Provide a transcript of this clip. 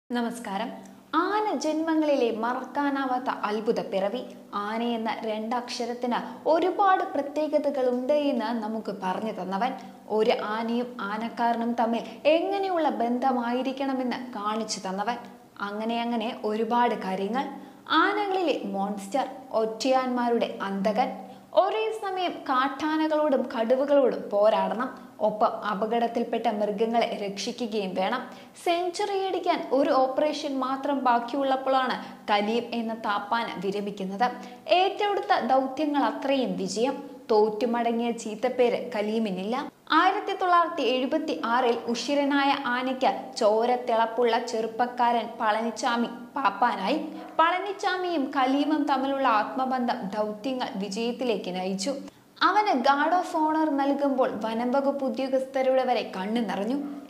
നമസ്കാരം ആന ജന്മങ്ങളിലെ മറക്കാനാവാത്ത അത്ഭുത പിറവി ആന എന്ന രണ്ടക്ഷരത്തിന് ഒരുപാട് പ്രത്യേകതകളുണ്ട് എന്ന് നമുക്ക് പറഞ്ഞു തന്നവൻ ഒരു ആനയും ആനക്കാരനും തമ്മിൽ എങ്ങനെയുള്ള ബന്ധമായിരിക്കണമെന്ന് കാണിച്ചു തന്നവൻ അങ്ങനെ അങ്ങനെ ഒരുപാട് കാര്യങ്ങൾ ആനകളിലെ മോൺസ്റ്റർ ഒറ്റയാന്മാരുടെ അന്തകൻ ഒരേ സമയം കാട്ടാനകളോടും കടുവകളോടും പോരാടണം ഒപ്പം അപകടത്തിൽപ്പെട്ട മൃഗങ്ങളെ രക്ഷിക്കുകയും വേണം സെഞ്ചുറി അടിക്കാൻ ഒരു ഓപ്പറേഷൻ മാത്രം ബാക്കിയുള്ളപ്പോഴാണ് കലിയും എന്ന താപ്പാന വിരമിക്കുന്നത് ഏറ്റെടുത്ത ദൗത്യങ്ങൾ അത്രയും വിജയം തോറ്റുമടങ്ങിയ ചീത്തപ്പേര് കലീമിനില്ല ആയിരത്തി തൊള്ളായിരത്തി എഴുപത്തി ആറിൽ ഉഷിരനായ ആനയ്ക്ക് ചോര തിളപ്പുള്ള ചെറുപ്പക്കാരൻ പളനിച്ചാമി പാപ്പാനായി പളനിച്ചാമിയും കലീമും തമ്മിലുള്ള ആത്മബന്ധം ദൗത്യങ്ങൾ വിജയത്തിലേക്ക് നയിച്ചു അവന് ഗാർഡ് ഓഫ് ഓണർ നൽകുമ്പോൾ വനം വകുപ്പ് ഉദ്യോഗസ്ഥരുടെ വരെ കണ്ണു നിറഞ്ഞു